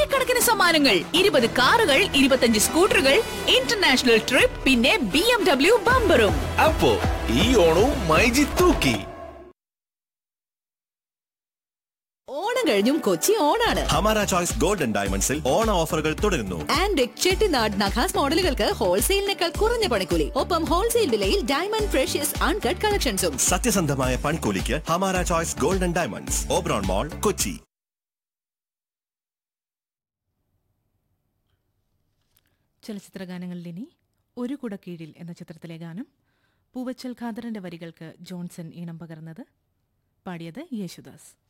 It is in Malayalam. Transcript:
ആയിരക്കണക്കിന് സമ്മാനങ്ങൾ ഇരുപത് കാറുകൾ ഇരുപത്തഞ്ച് സ്കൂട്ടറുകൾ ഇന്റർനാഷണൽ ട്രിപ്പ് പിന്നെ ബി എം ഡബ്ല്യു ബമ്പറും അപ്പോ ഈ ഓണവും മൈജി തൂക്കി ഓണം കഴിഞ്ഞും കൊച്ചി ഓണാണ് ഹമാര ചോയ്സ് ഗോൾഡൻ ഡയമണ്ട്സിൽ ഓണ ഓഫറുകൾ തുടരുന്നു ആൻഡ് ചെട്ടിനാട് നഖാസ് മോഡലുകൾക്ക് ഹോൾസെയിലിനേക്കാൾ കുറഞ്ഞ പണിക്കൂലി ഒപ്പം ഹോൾസെയിൽ വിലയിൽ ഡയമണ്ട് ഫ്രഷ്യസ് അൺകട്ട് കളക്ഷൻസും സത്യസന്ധമായ പൺകൂലിക്ക് Hamara choice golden diamonds Oberon mall Kochi ചലച്ചിത്ര ഗാനങ്ങളിൽ ഇനി ഒരു കുട കീഴിൽ എന്ന ചിത്രത്തിലെ ഗാനം പൂവച്ചൽ ഖാദറിന്റെ വരികൾക്ക് ജോൺസൺ ഈണം പകർന്നത് പാടിയത് യേശുദാസ്